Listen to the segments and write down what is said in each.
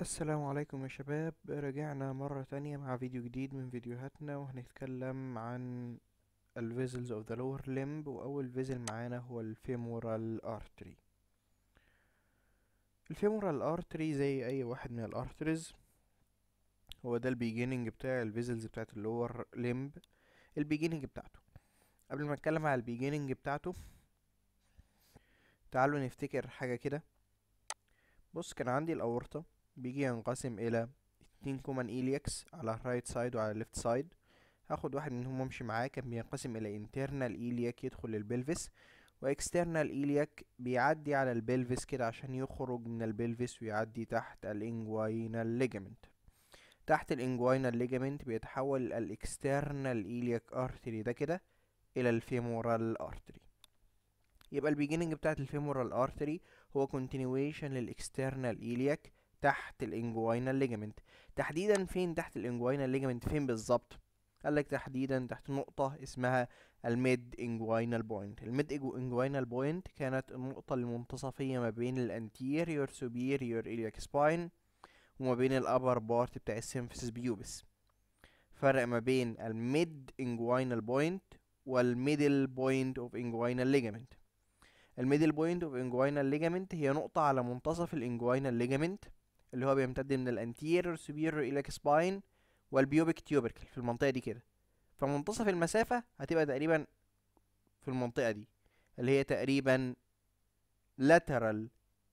السلام عليكم يا شباب رجعنا مرة تانية مع فيديو جديد من فيديوهاتنا وهنتكلم عن ال vessels of the lower limb وأول فيزل معانا هو ال femoral artery ال femoral artery زي أي واحد من ال arteries هو ده ال beginning بتاع ال vessels بتاعت ال lower limb ال beginning بتاعته قبل ما نتكلم على ال beginning بتاعته تعالوا نفتكر حاجة كده بص كان عندي الأورطة بيجي ينقسم الى اتنين كومن إلياكس على الرايت سايد وعلى الليفت سايد هاخد واحد منهم وامشي معاه كان بينقسم الى internal إلياك يدخل للبلفس و external إلياك بيعدي على البلفس كده عشان يخرج من البلفس ويعدي تحت الانجوينال ليجامنت تحت الانجوينال ليجامنت بيتحول الاكسترنال إلياك ارتري ده كده الى الفيمورال ارتري يبقى البيجيننج بتاعت الفيمورال ارتري هو continuation للاكسترنال إلياك تحت الانجوينال ليجامنت تحديدا فين تحت الانجوينال ليجامنت فين بالظبط قال لك تحديدا تحت نقطة اسمها الميد انجوينال بوينت الميد انجوينال بوينت كانت النقطة المنتصفية ما بين الانتيريور سوبيريور إلياك سباين وما بين الابر بارت بتاع السيمفيسيس بيوبس فرق ما بين الميد انجوينال بوينت والميدل بوينت اوف انجوينال ليجامنت الميدل بوينت اوف انجوينال ليجامنت هي نقطة على منتصف الانجوينال ليجامنت اللي هو بيمتد من الانتيريور سوبيريور إليك سباين والبيوبيك تيوبركل في المنطقة دي كده فمنتصف المسافة هتبقى تقريبا في المنطقة دي اللي هي تقريبا lateral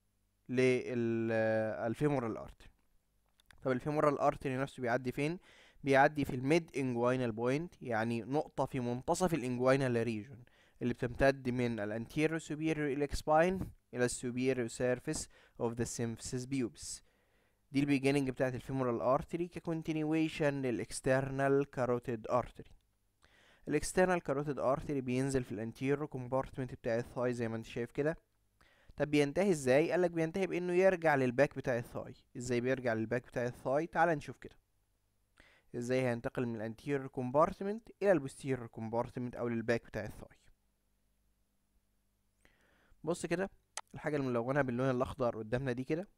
للفيمورال ارتري طب الفيمورال ارتري نفسه بيعدي فين بيعدي في الميد انجوينال بوينت يعني نقطة في منتصف الانجوينال ريجون اللي بتمتد من الانتيريور سوبيريور إليك سباين إلى السوبيريور سيرفيس of the symphysis pubis دي البيجيننج بتاعت الفيمورال ارتري ككونتينيويشن للاكسترنال كاروتيد ارتري الاكسترنال كاروتيد ارتري بينزل في الانتيرو كومبارتمنت بتاع الثاي زي ما انت شايف كده طب بينتهي ازاي قالك بينتهي بانه يرجع للباك بتاع الثاي ازاي بيرجع للباك بتاع الثاي تعال نشوف كده ازاي هينتقل من الانتيريور كومبارتمنت الى البوستيريور كومبارتمنت او للباك بتاع الثاي بص كده الحاجه الملونه باللون الاخضر قدامنا دي كده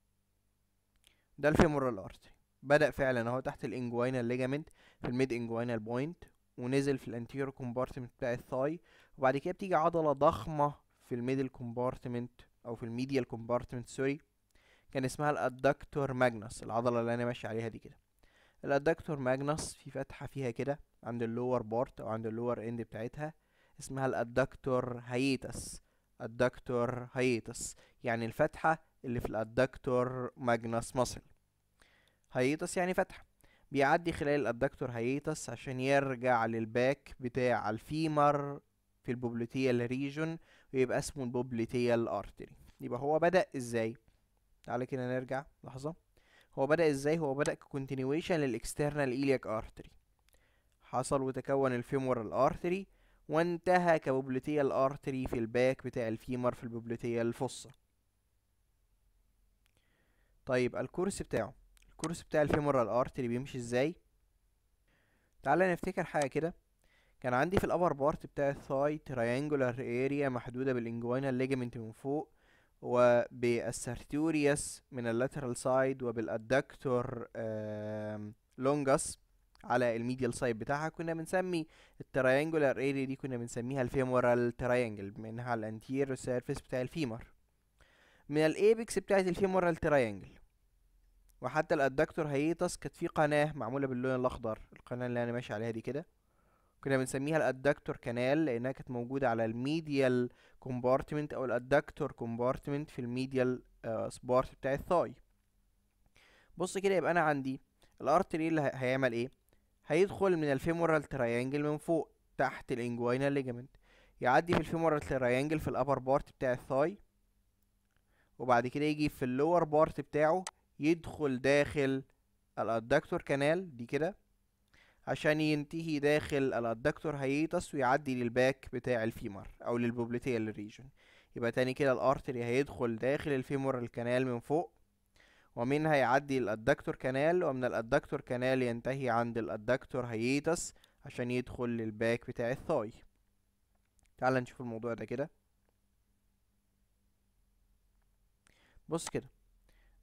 ده الفيمورال ارتري بدأ فعلا اهو تحت الانجوينال ليجامنت في الميد انجوينال بوينت ونزل في الانتيريور كومبارتمنت بتاع الثاي وبعد كده بتيجي عضلة ضخمة في الميدل كومبارتمنت او في الميديال كومبارتمنت سوري كان اسمها الادكتور ماجنس العضلة اللي انا ماشي عليها دي كده الادكتور ماجنس في فتحة فيها كده عند اللور بارت او عند اللور اند بتاعتها اسمها الادكتور هايتس الدكتور هايتس يعني الفتحة اللي في الادكتور ماجنس ماسل هايتس يعني فتحة بيعدي خلال الادكتور هايتس عشان يرجع للباك بتاع الفيمر في البوبليتيال ريجون ويبقى اسمه البوبليتيال ارتري يبقى هو بدأ ازاي تعالى كده نرجع لحظة هو بدأ ازاي هو بدأ ككونتينيويشن للاكسترنال إلياك ارتري حصل وتكون الفيمورال ارتري وانتهى كبوبليتيال ارتري في الباك بتاع الفيمر في البوبليتيال فصة طيب الكورس بتاعه الكورس بتاع الفيمورال ارتري بيمشي ازاي تعالى نفتكر حاجه كده كان عندي في الابر بارت بتاع الثاي تريانجولار اريا محدوده بالانجوينال ليجامنت من فوق وبالسارتوريوس من اللاترال سايد وبالادكتور لونجاس على الميديال سايد بتاعها كنا بنسمي التريانجولار اريا دي كنا بنسميها الفيمورال تريانجل بما انها على الانتيريور سيرفيس بتاع الفيمر من الايبكس بتاعت الفيمورال تريانجل وحتى الادكتور هيتس كانت في قناه معموله باللون الاخضر القناه اللي انا ماشي عليها دي كده كنا بنسميها الادكتور كانال لانها كانت موجوده على الميديال كومبارتمنت او الادكتور كومبارتمنت في الميديال سبارت بتاع الثاي بص كده يبقى انا عندي الارتري اللي هيعمل ايه هيدخل من الفيمورال تريانجل من فوق تحت الانجوينال ليجامنت يعدي في الفيمورال تريانجل في الابر بارت بتاع الثاي وبعد كده يجي في اللور بارت بتاعه يدخل داخل الادكتور كانال دي كده عشان ينتهي داخل الادكتور هيتس ويعدي للباك بتاع الفيمر او للبوبليتيال ريجون يبقى تاني كده الارتري هيدخل داخل الفيمورال كانال من فوق ومنها يعدي الادكتور كانال ومن الادكتور كانال ينتهي عند الادكتور هيتس عشان يدخل للباك بتاع الثاي تعال نشوف الموضوع ده كده بص كده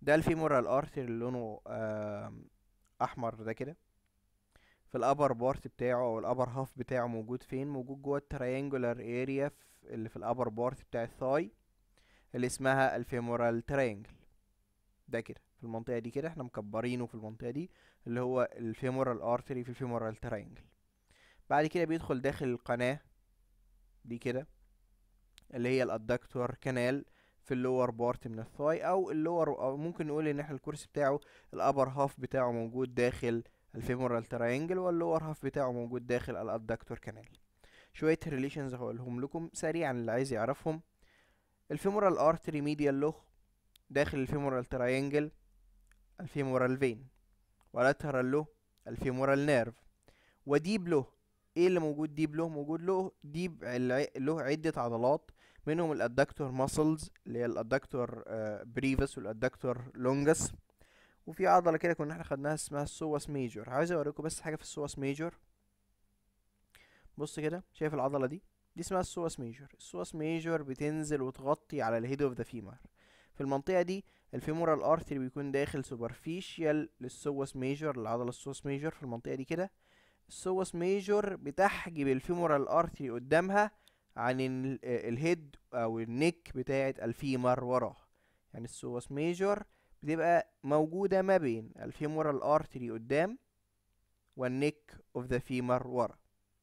ده الفيمورال ارتري اللي لونه آم، احمر ده كده في الابر بارت بتاعه او الابر هاف بتاعه موجود فين موجود جوه التريانجولار اريا اللي في الابر بارت بتاع الثاي اللي اسمها الفيمورال تريانجل ده كده في المنطقه دي كده احنا مكبرينه في المنطقه دي اللي هو الفيمورال ارتري في الفيمورال تريانجل بعد كده بيدخل داخل القناه دي كده اللي هي الادكتور كانال في اللور بارت من الثاي او اللور او ممكن نقول ان احنا الكرسي بتاعه الابر هاف بتاعه موجود داخل الفيمورال تراينجل واللور هاف بتاعه موجود داخل الادكتور كانال شويه ريليشنز هقولهم لكم سريعا اللي عايز يعرفهم الفيمورال ارتري ميديال له داخل الفيمورال تراينجل الفيمورال فين ولاترال له الفيمورال نيرف وديب له ايه اللي موجود ديب له موجود له ديب الع- له عده عضلات منهم الادكتور ماسلز اللي هي الادكتور بريفس والادكتور لونجس وفي عضله كده كنا احنا خدناها اسمها السوس ميجور عايز اوريكم بس حاجه في السوس ميجور بص كده شايف العضله دي دي اسمها السوس ميجور السوس ميجور بتنزل وتغطي على الهيد اوف ذا فيمر في المنطقه دي الفيمورال ارتري بيكون داخل سوبرفيشال للسوس ميجور العضله السوس ميجور في المنطقه دي كده السوس ميجور بتحجب الفيمورال ارتري قدامها عن ال- الهيد او النك بتاعه الفيمر وراه يعني السوس ميجور بتبقى موجودة ما بين الفيمورال ارتري قدام والنك اوف ذا فيمر ورا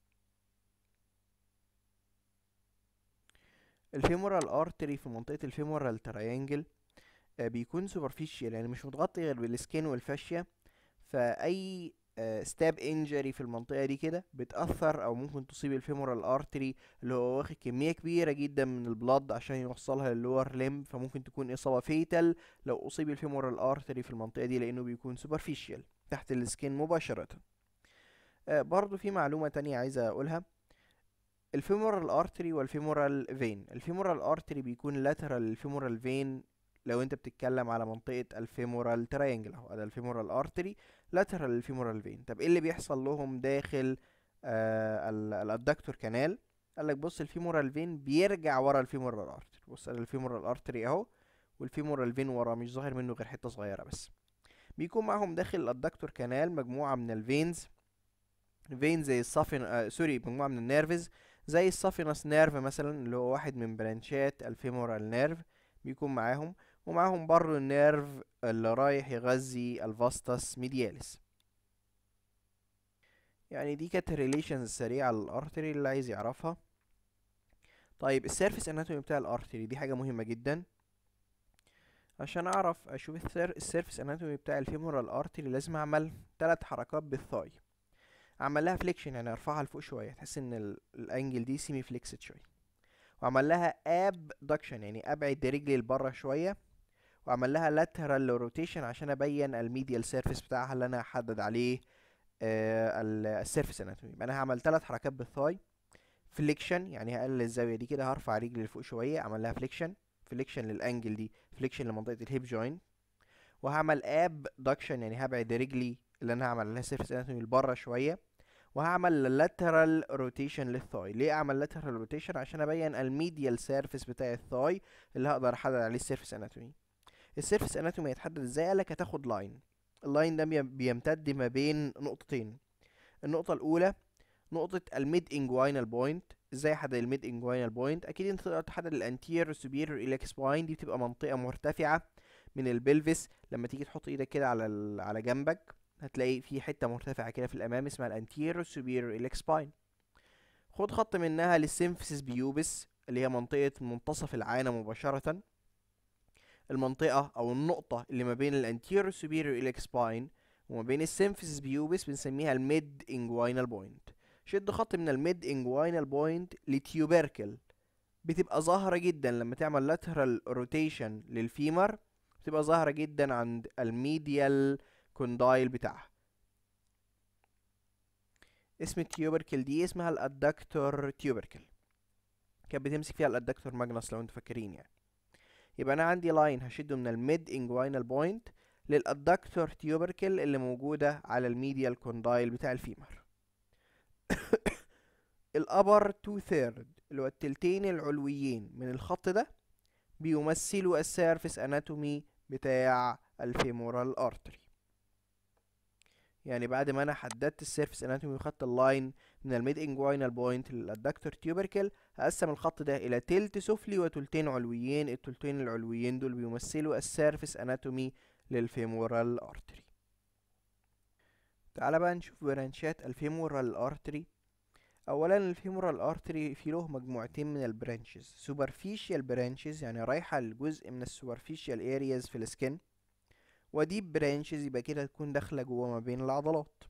الفيمورال ارتري في منطقة الفيمورال تريانجل بيكون سوبرفيشال يعني مش متغطي غير بالسكين والفاشيا فأي ستاب انجري في المنطقة دي كده بتأثر أو ممكن تصيب الفيمورال ارتري اللي هو واخد كمية كبيرة جدا من البلاد عشان يوصلها للور ليم فممكن تكون إصابة فيتال لو أصيب الفيمورال ارتري في المنطقة دي لأنه بيكون سوبرفيشال تحت السكين مباشرة آه، برضو في معلومة تانية عايزة أقولها الفيمورال ارتري والفيمورال فين الفيمورال ارتري بيكون لاترال للفيمورال فين لو انت بتتكلم على منطقة الفيمورال تراينجل اهو ده الفيمورال ارتري لاترال للفيمورال فين طب ايه اللي بيحصل لهم داخل آه الادكتور كانال قال لك بص الفيمورال فين بيرجع ورا الفيمورال ارتري بص ادي الفيمورال ارتري اهو والفيمورال فين ورا مش ظاهر منه غير حتة صغيرة بس بيكون معاهم داخل الادكتور كانال مجموعة من الفينز فين زي الصافن آه سوري مجموعة من النيرفز زي الصافينس نيرف مثلا اللي هو واحد من برانشات الفيمورال نيرف بيكون معاهم ومعاهم برضو النيرف اللي رايح يغذي الفاستس ميدياليس يعني دي كانت ريليشنز سريعة للارتري اللي عايز يعرفها طيب السيرفيس اناتومي بتاع الارتري دي حاجة مهمة جدا عشان اعرف اشوف السير- السيرفيس اناتومي بتاع الفيمورال ارتري لازم اعمل ثلاث حركات بالثاي اعمل لها فليكشن يعني ارفعها لفوق شويه تحس ان ال- الانجل دي سيمي فليكسد شويه واعمل لها ابدكشن يعني ابعد رجلي لبره شويه واعمل لها لاترال روتيشن عشان ابين الميديال سيرفيس بتاعها اللي انا هحدد عليه السيرفيس اناتومي يبقى انا هعمل ثلاث حركات بالثاي فليكشن يعني هقلل الزاويه دي كده هرفع رجلي لفوق شويه اعمل لها فليكشن فليكشن للانجل دي فليكشن لمنطقه الهيب جوينت وهعمل ابدكشن يعني هبعد رجلي اللي انا هعمل لها سيرفيس اناتومي لبره شويه وهعمل lateral روتيشن للثاي ليه اعمل lateral روتيشن عشان ابين الميديال سيرفيس بتاع الثاي اللي هقدر احدد عليه السيرفيس اناتومي السيرفيس اناتومي هيتحدد ازاي قالك هتاخد لاين اللاين ده بيم- بيمتد ما بين نقطتين النقطة الأولى نقطة الميد انجوينال بوينت ازاي احدد الميد انجوينال بوينت اكيد انت تقدر تحدد الانتير سوبيريور ايلكس سباين دي بتبقى منطقة مرتفعة من البلفس لما تيجي تحط ايدك كده على ال... على جنبك هتلاقي في حتة مرتفعة كده في الأمام اسمها الانتيرو سوبيريور إليك سباين خد خط منها للسيمفيسيس بيوبس اللي هي منطقة منتصف العانة مباشرة المنطقة أو النقطة اللي ما بين الانتيرو سوبيريور إليك سباين وما بين السيمفيسيس بيوبس بنسميها الميد انجوينال بوينت شد خط من الميد انجوينال بوينت لتيوبركل بتبقى ظاهرة جدا لما تعمل لاترال روتيشن للفيمر بتبقى ظاهرة جدا عند الميديال كوندايل بتاعها اسم التيوبركل دي اسمها الادكتور تيوبركل كانت بتمسك فيها الادكتور ماجنس لو انتوا فاكرين يعني يبقى انا عندي لاين هشده من الميد انجوينال بوينت للادكتور تيوبركل اللي موجودة على الميديال كوندايل بتاع الفيمر الابر تو ثيرد اللي هو التلتين العلويين من الخط ده بيمثلوا السيرفيس اناتومي بتاع الفيمورال ارتري يعني بعد ما انا حددت السيرفس اناتومي وخدت اللاين من الميد انجوينال بوينت للادكتور تيوبركل هقسم الخط ده الى تلت سفلي وتلتين علويين التلتين العلويين دول بيمثلوا السيرفس اناتومي للفيمورال ارتري تعال بقى نشوف برانشات الفيمورال ارتري اولا الفيمورال ارتري في له مجموعتين من البرانشز سوبرفيشال برانشز يعني رايحه لجزء من السوبرفيشال ارياز في السكن وديب برانشز يبقى كده تكون داخله جوه ما بين العضلات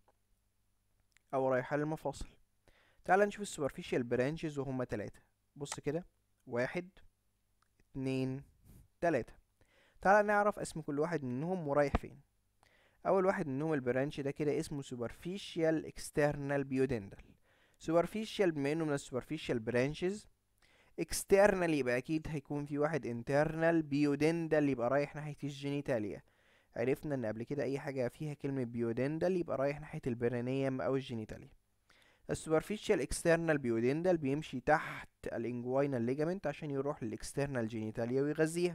او رايحه للمفاصل تعال نشوف السوبرفيشال برانشز وهما تلاتة بص كده واحد اتنين تلاتة تعال نعرف اسم كل واحد منهم ورايح فين اول واحد منهم البرانش ده كده اسمه سوبرفيشال اكسترنال بيودندل سوبرفيشال بما انه من السوبرفيشال برانشز اكسترنال يبقى اكيد هيكون في واحد انترنال بيودندل يبقى رايح ناحيه الجينيتاليا عرفنا ان قبل كده اي حاجه فيها كلمه بيودندل يبقى رايح ناحيه البرينيوم او الجينيتاليا السوبرفيشال اكسترنال بيودندل بيمشي تحت الانجوينال ليجامنت عشان يروح للاكسترنال جينيتاليا ويغذيها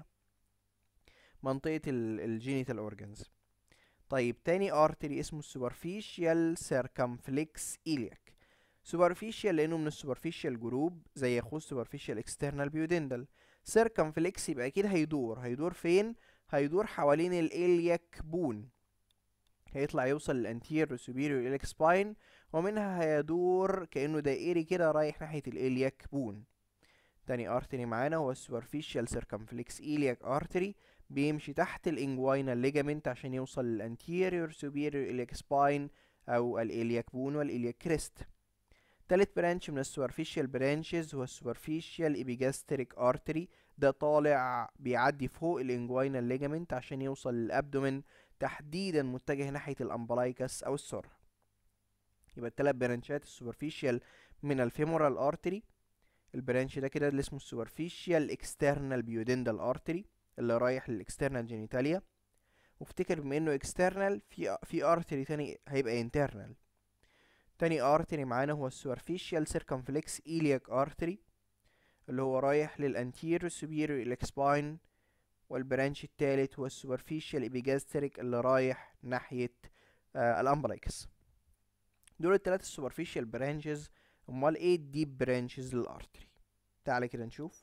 منطقه الجينيتال اورجانز طيب تاني ارتري اسمه السوبرفيشال سيركمفلكس إلياك سوبرفيشال لانه من السوبرفيشال جروب زي اخوه السوبرفيشال اكسترنال بيودندل سيركمفلكس يبقى اكيد هيدور هيدور فين هيدور حوالين الإلياك بون هيطلع يوصل للانتير سوبيريور إليك سباين ومنها هيدور كأنه دائري كده رايح ناحية الإلياك بون تاني ارتري معانا هو السوبرفيشال سيركمفلكس إلياك ارتري بيمشي تحت الانجوينال ليجامنت عشان يوصل للانتيريور سوبيريور إلياك سباين او الإلياك بون والإلياك كريست تالت برانش من السوبرفيشال برانشز هو السوبرفيشال ايبيجاستريك ارتري ده طالع بيعدي فوق الانجوينال ليجامنت عشان يوصل للابدومين تحديدا متجه ناحية الامبلايكس او السر يبقى التلات برانشات السوبرفيشال من الفيمورال ارتري البرانش ده كده اللي اسمه السوبرفيشال اكسترنال بيودندال ارتري اللي رايح للاكسترنال جينيتاليا وافتكر بما انه اكسترنال في في ارتري تاني هيبقى انترنال تاني ارتري معانا هو السوبرفيشال سيركمفلكس إلياك ارتري اللي هو رايح للانتيريور سوبيريور إليك سباين والبرانش التالت هو السوبرفيشال إبيجاستريك اللي رايح ناحية آه الأمبلايكس دول التلاتة السوبرفيشال برانشز امال ايه الديب برانشز للارتري تعالى كده نشوف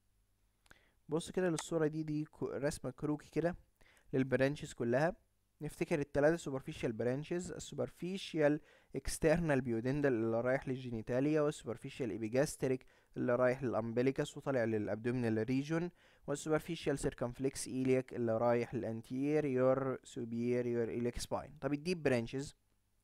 بص كده للصورة دي دي رسمة كروكي كده للبرانشز كلها نفتكر التلاتة سوبرفيشال برانشز السوبرفيشال اكسترنال بيودندل اللي رايح للجينيتاليا والسوبرفيشال ايبيجاستريك اللي رايح للامبليكس وطالع للابدومينال ريجون والسوبرفيشال سيركمفلكس إلياك اللي رايح للانتيريور سوبيريور إليك سباين طب الديب برانشز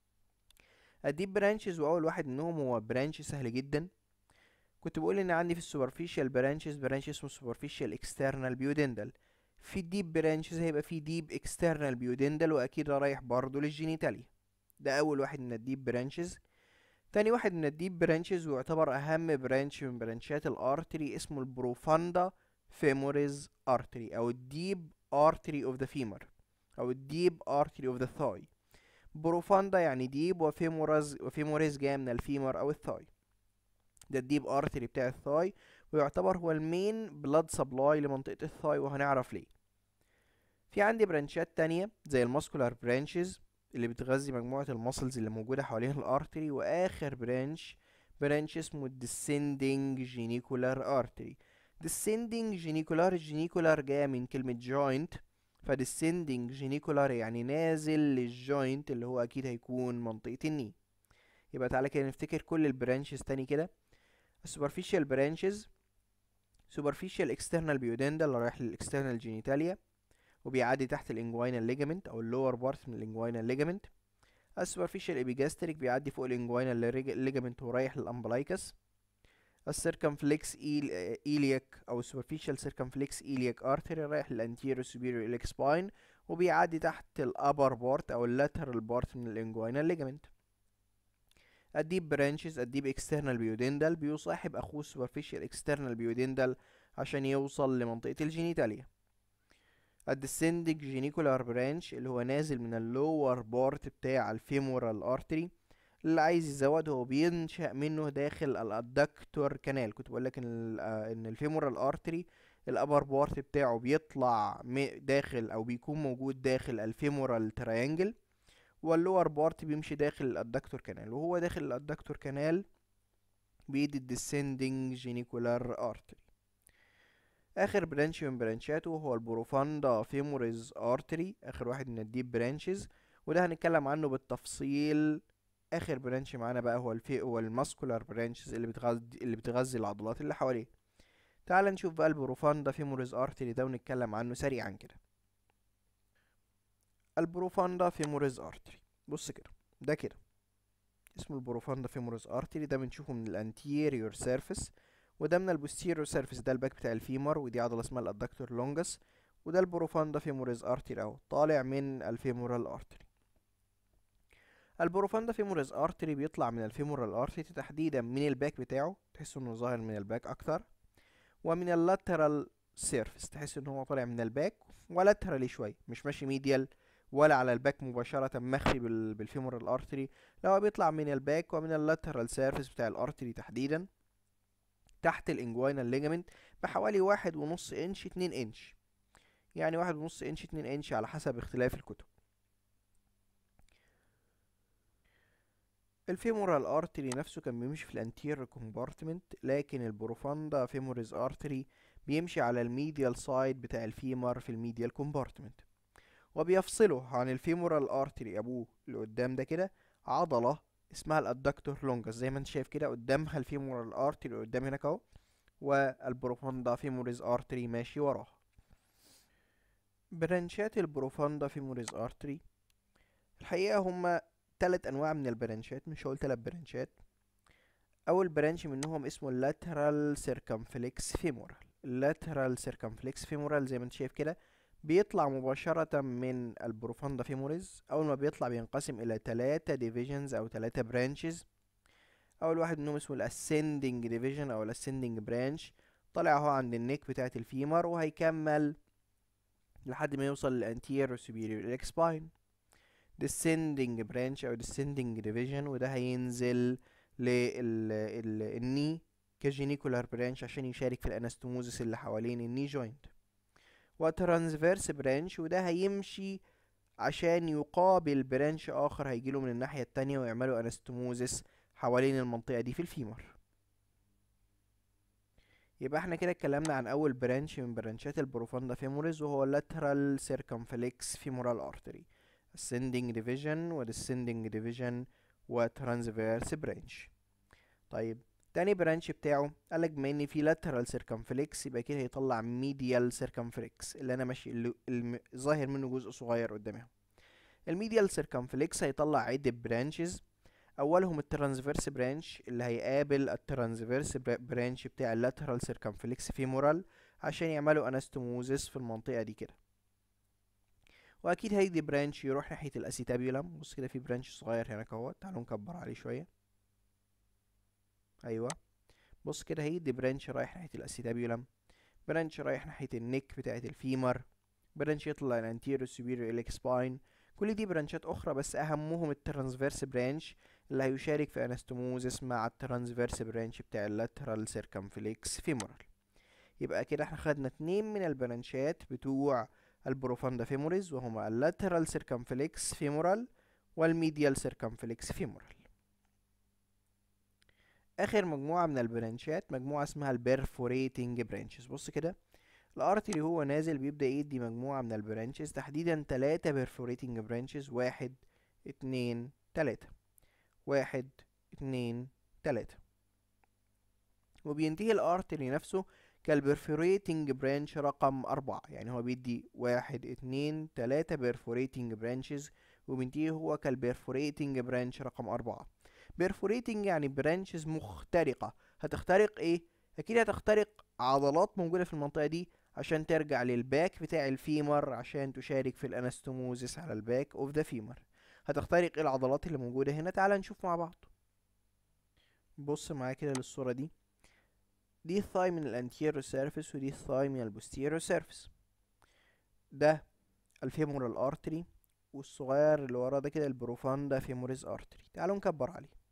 الديب برانشز واول واحد منهم هو برانش سهل جدا كنت بقول ان عندي في السوبرفيشال برانشز برانش اسمه سوبرفيشال اكسترنال بيودندل في الديب برانشز هيبقى في ديب اكسترنال بيودندل واكيد رايح برضه للجينيتاليا ده اول واحد من الديب برانشز تاني واحد من الديب برانشز ويعتبر اهم برانش من برانشات الارتري اسمه البروفاندا فيموريز ارتري او الديب ارتري اوف ذا فيمر او الديب ارتري اوف ذا ثاي بروفاندا يعني ديب وفيمورز وفيموريز جاي من الفيمر او الثاي ده الديب ارتري بتاع الثاي ويعتبر هو المين بلاد سبلاي لمنطقة الثاي وهنعرف ليه في عندي برانشات تانية زي الماسكولار برانشز اللي بتغذي مجموعة المسلز اللي موجودة حوالين الارتري واخر برانش برانش اسمه descending genicular artery descending genicular genicular جاية من كلمة joint ف descending genicular يعني نازل للجوينت اللي هو اكيد هيكون منطقة الني يبقى تعالى كده نفتكر كل البرانشز تاني كده superficial branches superficial external بيودندل اللي رايح للاكسترنال جينيتاليا وبيعدي تحت الانجوينال ليجامنت او اللور بارت من الانجوينال ليجامنت السوبرفيشال ايبيجاستريك بيعدي فوق الانجوينال ليجامنت ورايح للامبلايكس السيركمفلكس إيلياك او السوبرفيشال سيركمفلكس إيلياك ارتري رايح للانتيريور سوبيريور إليك سباين وبيعدي تحت الابر بارت او اللاترال بارت من الانجوينال ليجامنت الديب برانشز الديب اكسترنال بيودندل بيصاحب اخوه السوبرفيشال اكسترنال بيودندل عشان يوصل لمنطقة الجينيتاليا الديسندنج جينيكولار برانش اللي هو نازل من اللور بارت بتاع الفيمورال ارتري اللي عايز يزود هو بينشأ منه داخل الادكتور كانال كنت بقول لك ان ان الفيمورال ارتري الابر بارت بتاعه بيطلع داخل او بيكون موجود داخل الفيمورال تريانجل واللور بارت بيمشي داخل الادكتور كانال وهو داخل الادكتور كانال بيدي الديسندنج جينيكولار ارتري اخر برانش من برانشاته هو البروفاندا فيموريز ارتري اخر واحد من الديب برانشز وده هنتكلم عنه بالتفصيل اخر برانش معانا بقى هو الفي هو الماسكولار برانشز اللي بتغذي اللي بتغذي العضلات اللي حواليه تعال نشوف بقى البروفاندا فيموريز ارتري ده ونتكلم عنه سريعا كده البروفاندا فيموريز ارتري بص كده ده كده اسمه البروفاندا فيموريز ارتري ده بنشوفه من الانتيريور سيرفيس وده من البوستيريور سيرفيس ده الباك بتاع الفيمر ودي عضله اسمها الادكتور لونجس وده البروفاندا فيموريز ارتري اهو طالع من الفيمورال ارتري البروفاندا فيموريز ارتري بيطلع من الفيمورال ارتري تحديدا من الباك بتاعه تحس انه ظاهر من الباك اكتر ومن اللاترال سيرفيس تحس ان هو طالع من الباك ولاترالي شويه مش ماشي ميديال ولا على الباك مباشرة مخي بالفيمورال ارتري لو بيطلع من الباك ومن اللاترال سيرفيس بتاع الارتري تحديدا تحت الانجوينال ليجامنت بحوالي واحد ونص انش اتنين انش يعني واحد ونص انش اتنين انش على حسب اختلاف الكتب الفيمورال ارتري نفسه كان بيمشي في الانتير كومبارتمنت لكن البروفاندا فيموريز ارتري بيمشي على الميديال سايد بتاع الفيمر في الميديال كومبارتمنت وبيفصله عن الفيمورال ارتري ابوه اللي قدام ده كده عضلة اسمها الادكتور لونجس زي ما انت شايف كده قدامها الفيمورال ارتري قدام هناك اهو والبروفاندا فيموريز ارتري ماشي وراها برانشات البروفاندا فيموريز ارتري الحقيقة هما تلات انواع من البرانشات مش هقول تلات برانشات اول برانش منهم اسمه اللاترال سيركمفلكس فيمورال اللاترال سيركمفلكس فيمورال زي ما انت شايف كده بيطلع مباشرة من البروفاندا فيموريز أول ما بيطلع بينقسم إلى تلاتة ديفيجنز أو تلاتة برانشز أول واحد منهم اسمه الاسندنج ديفيجن أو الاسندنج برانش طالع اهو عند النيك بتاعة الفيمر وهيكمل لحد ما يوصل للانتيريور superior iliac spine descending branch أو descending division وده هينزل للني كجينيكولار برانش عشان يشارك في الانستوموزس اللي حوالين الني جوينت وترانسفيرس برانش وده هيمشي عشان يقابل برانش اخر هيجيله من الناحية التانية ويعملوا انستوموزس حوالين المنطقة دي في الفيمر يبقى احنا كده اتكلمنا عن اول برانش من برانشات البروفاندا فيموريز وهو lateral circumflex femoral artery ascending division و descending division و transverse branch طيب تاني برانش بتاعه قالك بما ان في lateral circumflex يبقى كده هيطلع medial circumflex اللي انا ماشي اللي الم- ظاهر منه جزء صغير قدامهم الميديال circumflex هيطلع عدة برانشز اولهم الترانسفيرس برانش اللي هيقابل الترانسفيرس برانش بتاع اللاترال سيركمفلكس فيمورال عشان يعملوا انستوموزس في المنطقه دي كده واكيد هيدي برانش يروح ناحيه الاسيتابيولم بص كده في برانش صغير هناك اهو تعالوا نكبر عليه شويه ايوه بص كده هيدي برانش رايح ناحيه الاسيتابيولم برانش رايح ناحيه النك بتاعه الفيمر برانش يطلع الانتيريور سوبيريور اليك سباين كل دي برانشات اخرى بس اهمهم الترانسفيرس برانش اللي هيشارك في انستوموزس مع الترانسفيرس برانش بتاع اللاترال سيركمفليكس فيمورال يبقى كده احنا خدنا اتنين من البرانشات بتوع البروفاندا فيموريز وهما اللاترال سيركمفليكس فيمورال والميديال سيركمفليكس فيمورال اخر مجموعة من البرانشات مجموعة اسمها البرفوريتنج برانشز بص كده الارتري هو نازل بيبدأ يدي مجموعة من البرانشز تحديدا تلاتة برفوريتنج برانشز واحد اتنين تلاتة واحد اتنين تلاتة وبينتهي الارتري نفسه كالبرفوريتنج برانش رقم أربعة يعني هو بيدي واحد اتنين تلاتة برفوريتنج برانشز وبينتهي هو كالبرفوريتنج برانش رقم أربعة برفوريتنج يعني برانشز مخترقة هتخترق ايه؟ أكيد هتخترق عضلات موجودة في المنطقة دي عشان ترجع للباك بتاع الفيمر عشان تشارك في الانستوموزس على الباك اوف ذا فيمر هتخترق ايه العضلات اللي موجودة هنا تعال نشوف مع بعض بص معايا كده للصورة دي دي الثاي من الانتيرو سيرفيس ودي الثاي من البوستيرو سيرفيس ده الفيمورال ارتري والصغير اللي وراه ده كده البروفاندا فيموريز ارتري تعالوا نكبر عليه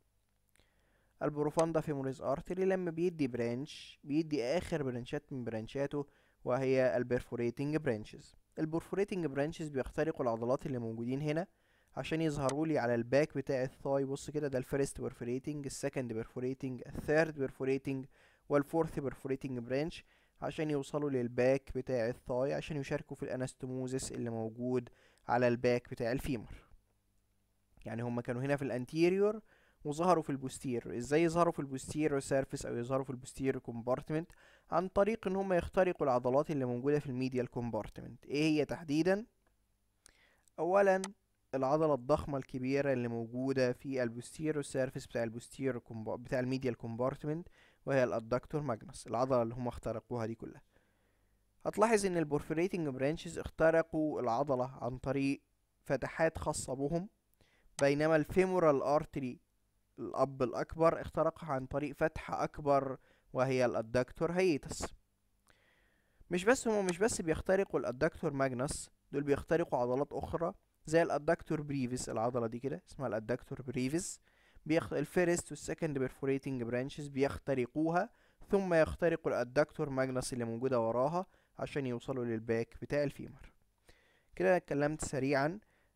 البروفاندا فيموريز ارتري لما بيدي برانش بيدي اخر برانشات من برانشاته وهي البرفوريتنج برانشز البرفوريتنج برانشز بيخترقوا العضلات اللي موجودين هنا عشان يظهروا لي على الباك بتاع الثاي بص كده ده الفيرست برفوريتنج السكند برفوريتنج الثيرد برفوريتنج والفورث برفوريتنج برانش عشان يوصلوا للباك بتاع الثاي عشان يشاركوا في الانستموزس اللي موجود على الباك بتاع الفيمر يعني هما كانوا هنا في الانتيريور وظهروا في البوستير ازاي يظهروا في البوستير سيرفيس او يظهروا في البوستير كومبارتمنت عن طريق ان هما يخترقوا العضلات اللي موجودة في الميديال كومبارتمنت ايه هي تحديدا اولا العضلة الضخمة الكبيرة اللي موجودة في البوستيرو سيرفيس بتاع البوستيرو بتاع الميديال كومبارتمنت وهي الادكتور ماجنس العضلة اللي هم اخترقوها دي كلها هتلاحظ ان البورفريتنج برانشز اخترقوا العضلة عن طريق فتحات خاصة بهم بينما الفيمورال ارتري الاب الاكبر اخترقها عن طريق فتحة اكبر وهي الادكتور هيتس مش بس هم مش بس بيخترقوا الادكتور ماجنس دول بيخترقوا عضلات اخرى زي الادكتور بريفيس العضله دي كده اسمها الادكتور بريفيس بيخ... الفيرست والسكند بيرفوريتنج برانشز بيخترقوها ثم يخترقوا الادكتور ماجنس اللي موجوده وراها عشان يوصلوا للباك بتاع الفيمر كده اتكلمت سريعا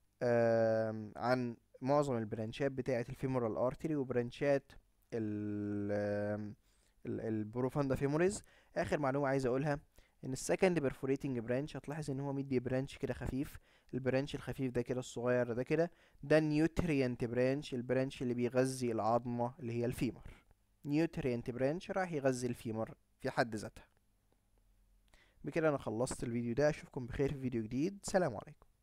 عن معظم البرانشات بتاعه الفيمورال ارتري وبرانشات ال البروفاندا فيموريز اخر معلومه عايز اقولها ان السكند بيرفوريتنج برانش هتلاحظ ان هو مدي برانش كده خفيف البرانش الخفيف ده كده الصغير ده كده ده نيوتريانت برانش البرانش اللي بيغذي العظمة اللي هي الفيمر نيوتريانت برانش راح يغذي الفيمر في حد ذاتها بكده انا خلصت الفيديو ده اشوفكم بخير في فيديو جديد سلام عليكم